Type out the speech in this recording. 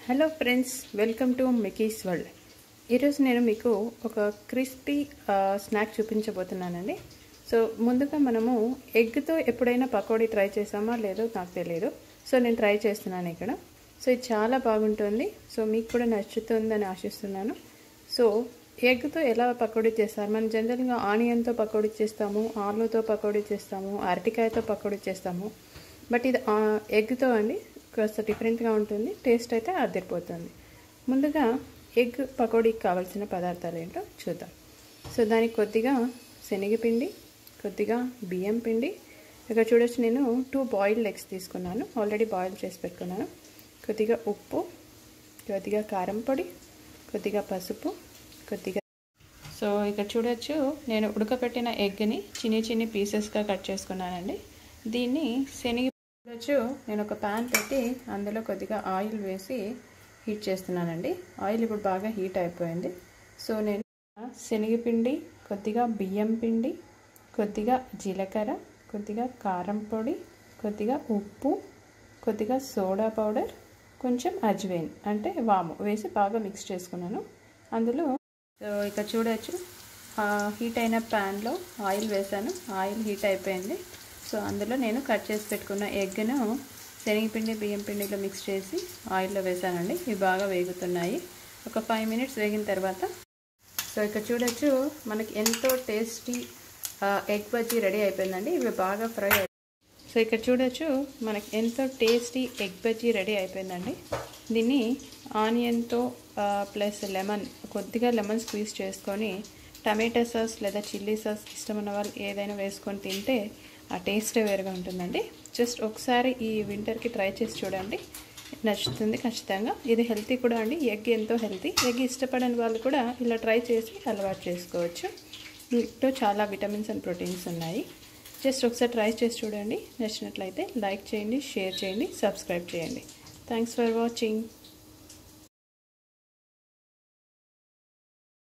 hello friends welcome to Mickey's world ఈరోజు నేను మీకు ఒక క్రిస్పీ స్నాక్ చూపించబోతున్నానండి సో ముందుగా మనము ఎగ్తో ఎప్పుడైనా పకోడీ ట్రై చేసామా లేదో నాకు తెలియదు సో నేను ట్రై చేస్తున్నాను ఇక్కడ సో ఇది చాలా బాగుంటుంది సో మీకు కూడా నచ్చుతుందని ఆశిస్తున్నాను సో ఎగ్తో ఎలా పకోడీ చేస్తారు మనం జనరల్గా ఆనియన్తో పకోడీ చేస్తాము ఆలుతో పకోడీ చేస్తాము అరటికాయతో పకోడీ చేస్తాము బట్ ఇది ఎగ్తో అండి కాస్త డిఫరెంట్గా ఉంటుంది టేస్ట్ అయితే అదిరిపోతుంది ముందుగా ఎగ్ పకోడీకి కావాల్సిన పదార్థాలు ఏంటో చూద్దాం సో దానికి కొద్దిగా శనగపిండి కొద్దిగా బియ్యం పిండి ఇక్కడ చూడొచ్చు నేను టూ బాయిల్డ్ ఎగ్స్ తీసుకున్నాను ఆల్రెడీ బాయిల్ చేసి పెట్టుకున్నాను కొద్దిగా ఉప్పు కొద్దిగా కారం పొడి కొద్దిగా పసుపు కొద్దిగా సో ఇక్కడ చూడొచ్చు నేను ఉడకపెట్టిన ఎగ్ని చిన్ని చిన్ని పీసెస్గా కట్ చేసుకున్నానండి దీన్ని శనగ చూడొచ్చు నేను ఒక ప్యాన్ పెట్టి అందులో కొద్దిగా ఆయిల్ వేసి హీట్ చేస్తున్నానండి ఆయిల్ ఇప్పుడు బాగా హీట్ అయిపోయింది సో నేను శనగపిండి కొద్దిగా బియ్యం పిండి కొద్దిగా జీలకర్ర కొద్దిగా కారం పొడి కొద్దిగా ఉప్పు కొద్దిగా సోడా పౌడర్ కొంచెం అజ్వైన్ అంటే వాము వేసి బాగా మిక్స్ చేసుకున్నాను అందులో ఇక్కడ చూడొచ్చు హీట్ అయిన ప్యాన్లో ఆయిల్ వేసాను ఆయిల్ హీట్ అయిపోయింది సో అందులో నేను కట్ చేసి పెట్టుకున్న ఎగ్ను శనగపిండి బియ్యం పిండిలో మిక్స్ చేసి ఆయిల్లో వేసానండి ఇవి బాగా వేగుతున్నాయి ఒక ఫైవ్ మినిట్స్ వేగిన తర్వాత సో ఇక్కడ చూడొచ్చు మనకి ఎంతో టేస్టీ ఎగ్ బజ్జీ రెడీ అయిపోయిందండి ఇవి బాగా ఫ్రై సో ఇక్కడ చూడొచ్చు మనకి ఎంతో టేస్టీ ఎగ్ బజ్జీ రెడీ అయిపోయిందండి దీన్ని ఆనియన్తో ప్లస్ లెమన్ కొద్దిగా లెమన్ స్క్వీజ్ చేసుకొని టమాటా సాస్ లేదా చిల్లీ సాస్ ఇష్టం ఉన్న వాళ్ళు ఏదైనా వేసుకొని తింటే ఆ టేస్ట్ వేరుగా ఉంటుందండి జస్ట్ ఒకసారి ఈ వింటర్కి ట్రై చేసి చూడండి నచ్చుతుంది ఖచ్చితంగా ఇది హెల్తీ కూడా అండి ఎగ్ ఎంతో హెల్తీ ఎగ్ ఇష్టపడని వాళ్ళు కూడా ఇలా ట్రై చేసి అలవాటు చేసుకోవచ్చు వీటిలో చాలా విటమిన్స్ అండ్ ప్రోటీన్స్ ఉన్నాయి జస్ట్ ఒకసారి ట్రై చేసి చూడండి నచ్చినట్లయితే లైక్ చేయండి షేర్ చేయండి సబ్స్క్రైబ్ చేయండి థ్యాంక్స్ ఫర్ వాచింగ్